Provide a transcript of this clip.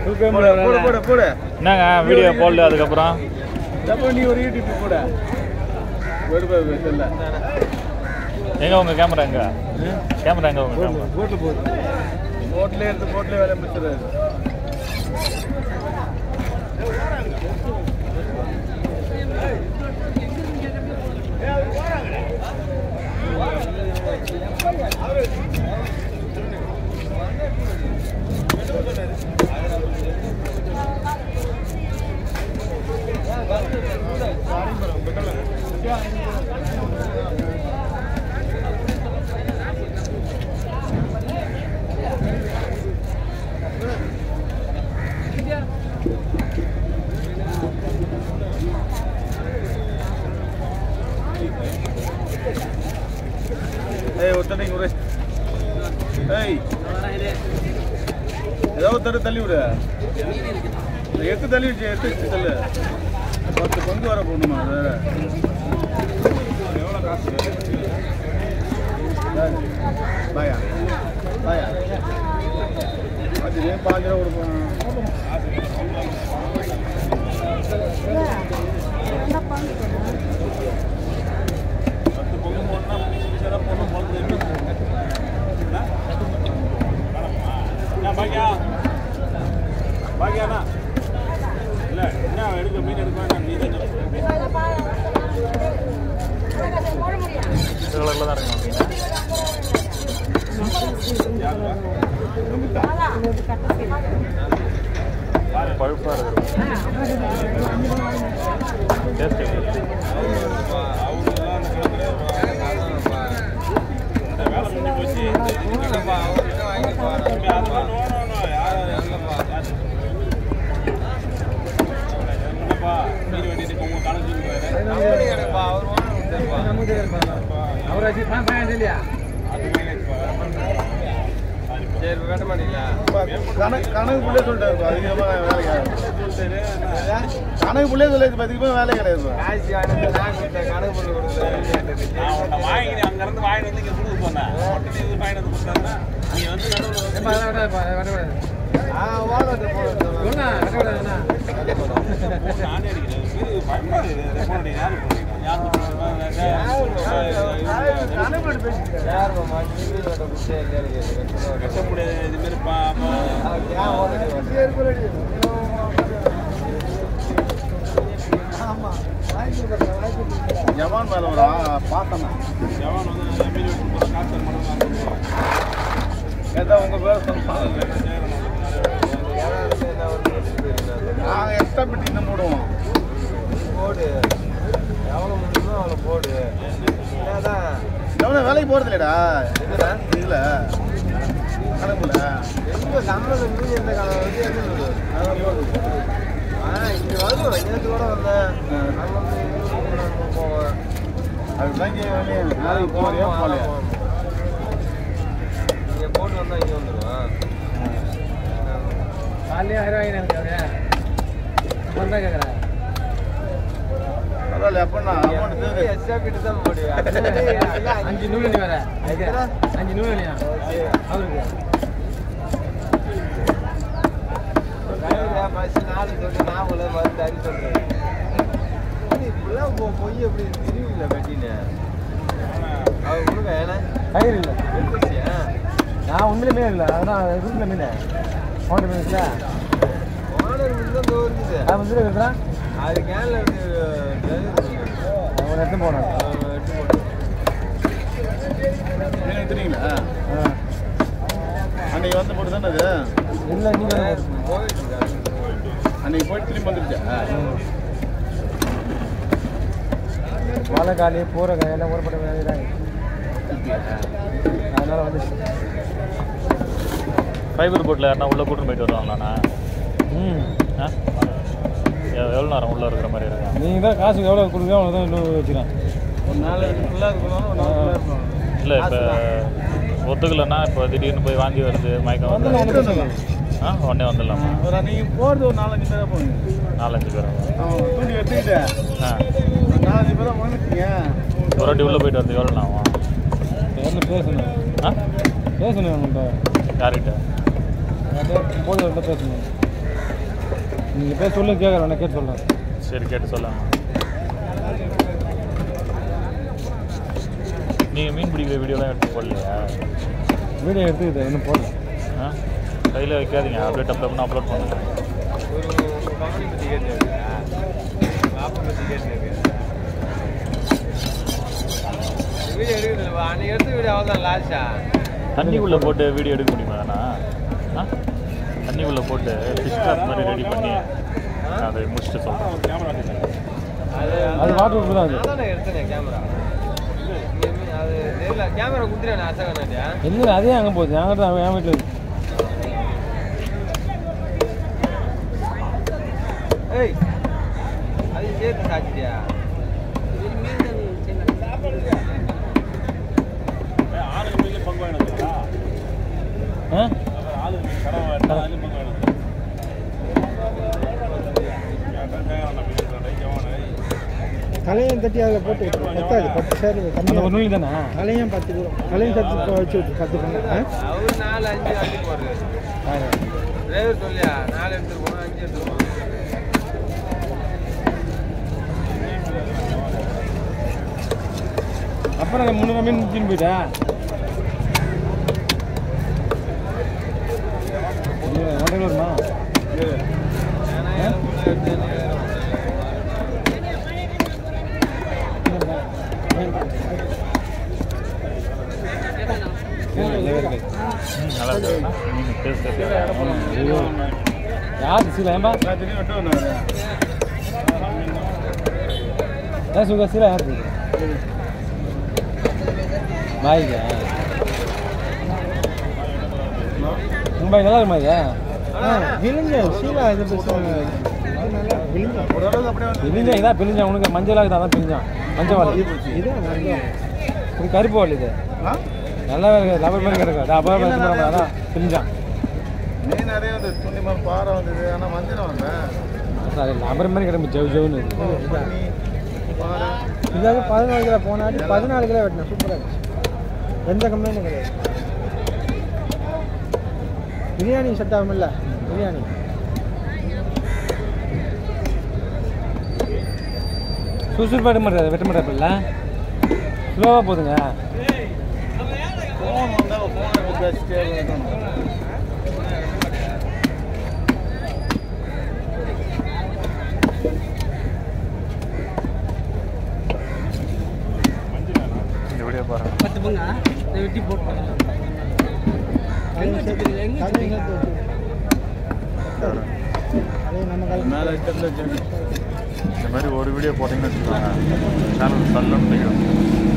போடு போடு போடு போடு என்னங்க வீடியோ போடல அதுக்கப்புறம் அப்போ நீ ஒரு யூடியூப் போட போடு போடு சொல்ல எங்க உங்க கேமரா எங்க கேமரா எங்க உங்க கேமரா போட்டு போடு போட்லேயே இருந்து போட்லேயே வேலை முடிச்சிடாது ஏய் ஒருத்தனை ஒரு ஏய் ஏதோ ஒருத்தர தள்ளி விடு எட்டு தள்ளி விட்டு எட்டு வச்சு தள்ளு பத்து பங்கு வர போகணுமா அது வேற எவ்வளோ காசு யாரு? பாயா பாயா அது ஏன் பாஞ்சு ரூபா கொடுப்போம் பத்து பொங்கு போடணும்னா சின்ன பொண்ணு பொழுது பாக்கியா பாக்கியாண்ணா இல்லை என்ன எடுக்க மீன் எடுக்க வேண்டாம் நீ தான் கலர்ல தான் இருக்கணும் பழுப்பா இருக்கு டேஸ்ட் கணக்கு கணக்குள்ளே சொல்லிட்டாரு அதிகமாக வேலை கிடையாது கணக்குள்ளே சொல்லி அதிகமாக வேலை கிடையாது ஜவான் மேலே ஒரு பார்த்தேன் ஏதா உங்கள் பேர் சொன்னாங்க நாங்கள் எக்ஸ்ட்ரா பெட்டி இன்னும் போடுவோம் போடு எவ்வளோ முடியுமோ அவ்வளோ போடு என்னதான் எவ்வளோ வேலைக்கு போகிறது இல்லைடா இதுடா இதில் கணக்குல எங்க சம்பளம் மீன் எந்த காலம் வந்து எங்க இருக்குது? அதான் போடுது ஆ இங்க வருவோம் நேற்று கூட வந்தேன் அங்க வந்து இங்க கூட நம்ம போவேன் அதுதான் கேட்க நாளைக்கு போறியா போலையா இங்க போட்டு வந்தா இங்க வந்துடுவேன் காலையிலே ஆயிரம் வாங்கினேன் எனக்கு அவரு தான் கேட்குறேன் பரவாயில்ல எப்படின்னா அமௌண்ட் தேவை எக்ஸ்ட்ரா கிட்ட தான் போடு அஞ்சு நூறு நீ வேற அதுக்கு அஞ்சு நூறு இல்லையா அவருக்கு ஃபர்ஸ்ட் நாலு சொல்லி நான் உள்ள மருந்து அடி சொல்றேன் இப்படிலாம் போ பொய் எப்படி தெரியுமில்ல கட்டின்னு அவர் கொடுங்க ஏன்னா கயிறு இல்லை எடுத்துச்சியா நான் உண்மையிலே மீன் இல்லை அதான் இருக்குல்ல மீன் ஹோட்டல் மீன் இல்லை ஓனர் மீன் தான் தோறுக்குது அது வந்து இருக்கிறேன் அது கேன்ல இருந்து டிரைவர் அவன் எடுத்து போனேன் எடுத்து போட்டு நீங்கள் தெரியுங்களா அன்னைக்கு வந்து போட்டு தானே அது இல்லை நீங்கள் போயிட்டு இருக்காரு அன்னைக்கு போயிட்டு திரும்பி வந்துருச்சா வாழைக்காளி பூரக்காய் எல்லாம் ஊறப்பட்ட வேலைதான் அதனால வந்து ஃபைபர் போட்டில் யாருன்னா உள்ளே கூட்டின்னு போயிட்டு வருவாங்களாண்ணா ம் ஆ எ- எவ்வளோ நேரம் உள்ளே இருக்கிற மாதிரி இருக்கும் நீங்கள் தான் காசு எவ்வளோ கொடுங்க அவ்வளோ தான் இன்னும் வச்சுக்கிறேன் ஒரு நாள் ஃபுல்லாக இருக்கணும் ஒரு நாள் ஃபுல்லாக இருக்கணும் இல்லை இப்போ ஒத்துக்கலைன்னா இப்போ திடீர்னு போய் வாங்கி வருது மயக்கம் வந்து வந்துடலாம். ஆ உடனே வந்துடலாமா ஒரு நீங்கள் போகிறது ஒரு நாலஞ்சு பேராக போங்க நாலஞ்சு பேர் ஆகும். அவன் தூண்டி எடுத்துக்கிட்டு ஆ ஒரு நாலஞ்சு பேராக வாங்கிட்டீங்க ஒரு வாட்டி உள்ளே போயிட்டு வந்து எவ்வளோ ஆகும் நேரில் பேசணும் ஆ பேசணும் அவங்கள்ட்ட யார்கிட்ட போதும் பேசணும் நீங்கள் பேர் சொல்லு கேட்குறேன் உடனே கேட்டு சொல்கிறேன் சரி கேட்டு சொல்லுங்க நீங்கள் மீன் பிடிக்கிற வீடியோலாம் எடுத்து போடலையா வீடியோ எடுத்து இதை இன்னும் போடல ஆ கையில் வைக்காதீங்க அப்படியே டப் டப்னு அப்லோட் பண்ணுங்க ஒரு கம்பெனி பற்றி கேட்டு ஆப்பை பற்றி கேட்டு வீடியோ எடுக்கிறது அன்னைக்கு எடுத்த வீடியோ அவ்வளோதான் லாஸ்டா தண்ணிக்குள்ளே போட்டு வீடியோ எடுக்க முடியுமா தானா ஆ தண்ணிக்குள்ளே போட்டு ஃபிஷ் ட்ராப் மாதிரி ரெடி பண்ணி அதை முடிச்சுட்டு சொல்கிறேன் அது அது water proof தான் அது. நான் தானே எடுத்தேன் கேமரா அது தெரியல கேமரா குத்துறேன் அசகனாட்டியா இல்லை அதே அங்கே போகுது என்கிட்ட அவன் என் வீட்டில் இருக்கு ஏய் அது சேர்த்து சாச்சிட்டியா ஆ கலையும் தட்டி அதில் போட்டு விட்டு பத்தாது பத்து சேர் அந்த கம்மியாக ஒரு நூல் தானே கலையும் பத்து கிலோ கலையும் தட்டி இப்போ வச்சு விட்டு பத்து பண்ண அவர் நாலு அஞ்சு அஞ்சு போடுறது டிரைவர் சொல்லியா நாலு எடுத்துட்டு போனோம் அஞ்சு எடுத்துட்டு போனோம் அப்புறம் நான் முந்நூறு மீன் தூக்கின்னு போயிட்டா ஒன்றரை வருமா ஏன்னா ஏழு மூணு எடுத்து நல்லா இருக்கு மீன் டேஸ்ட் ஐயோ யார் சீலா ஏன்பா நான் திடீர்னு விட்டு வந்தாரு ஏன் சுகா சீலா யார் இருக்கு பாய்க்கா மும்பை நல்லா இருக்குமா இது விழுங்க சீலா இது பேசுவாங்க நல்லா விழுங்க ஓரளவுக்கு அப்படியே வந்து பிரிஞ்சா இதான் பிரிஞ்சான் உனக்கு மஞ்சள் ஆகுது அதான் பிரிஞ்சான் மஞ்சள் வாழை இதான் நல்லா இது கருப்பு வாழை இது ஆ? நல்லா இருக்கு லவர் மாதிரி கிடக்கும் அப்போ அதான் பிரிஞ்சான் மீன் நிறைய வந்து துணி மாதிரி பாறை வந்தது ஆனால் மஞ்சள் வந்தேன் அது லவர் மாதிரி கிடக்கு ஜவு ஜவுன்னு பண்ணி பாறை இதாவது பதினாலு கிலோ போனாடி பதினாலு கிலோ வெட்டினேன் சூப்பராக இருந்துச்சு எந்த கம்ப்ளைண்ட்டும் கிடையாது பிரியாணி செட் ஆகும்ல பிரியாணி சுசுறு வெட்ட மாட்டாது வெட்ட மாட்டாப்புல ஸ்லோவாக போதுங்க ஃபோன் வந்தால் ஃபோன் பேசிட்டே இருக்கணும் இந்த வீடியோ பாருங்க பத்து பங்கா வெட்டி போட்டு கலையும் சேர்த்து கலையும் சேர்த்து வச்சு கலையும் நம்ம கலை மேலே இருக்கிறது செடி இந்த மாதிரி ஒரு வீடியோ போட்டிங்கன்னு வச்சுக்கோங்க சேனல் தள்ளணும் தெரியும்